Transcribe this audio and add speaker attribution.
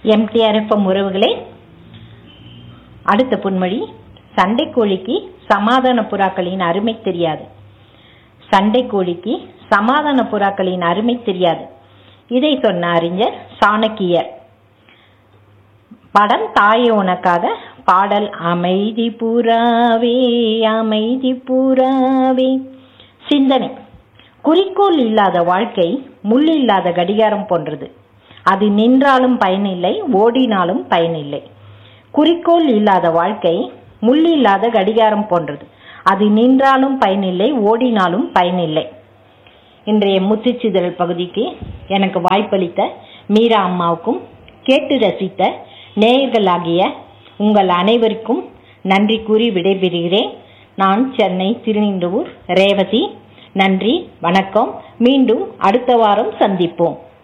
Speaker 1: MTR FM உறவுகளே அடுத்த பொன்மொழி சண்டை கோழிக்கு சமாதான புறாக்களின் அருமை தெரியாது சண்டை கோழிக்கு சமாதான புறாக்களின் அருமை தெரியாது இதை சொன்ன அறிஞர் சாணக்கியர் படம் தாயே உனக்காக பாடல் அமைதி புறாவே அமைதி புறாவே சிந்தனை குறிக்கோள் இல்லாத வாழ்க்கை முள் இல்லாத கடிகாரம் போன்றது அது நின்றாலும் பயனில்லை ஓடினாலும் பயனில்லை குறிக்கோள் இல்லாத வாழ்க்கை முள் இல்லாத கடிகாரம் போன்றது அது நின்றாலும் பயனில்லை ஓடினாலும் பயனில்லை இன்றைய முத்துச்சிதறல் பகுதிக்கு எனக்கு வாய்ப்பளித்த மீரா அம்மாவுக்கும் கேட்டு ரசித்த நேயர்களாகிய உங்கள் அனைவருக்கும் நன்றி கூறி விடைபெறுகிறேன் நான் சென்னை திருநின்றவூர் ரேவதி நன்றி வணக்கம் மீண்டும் அடுத்த வாரம் சந்திப்போம்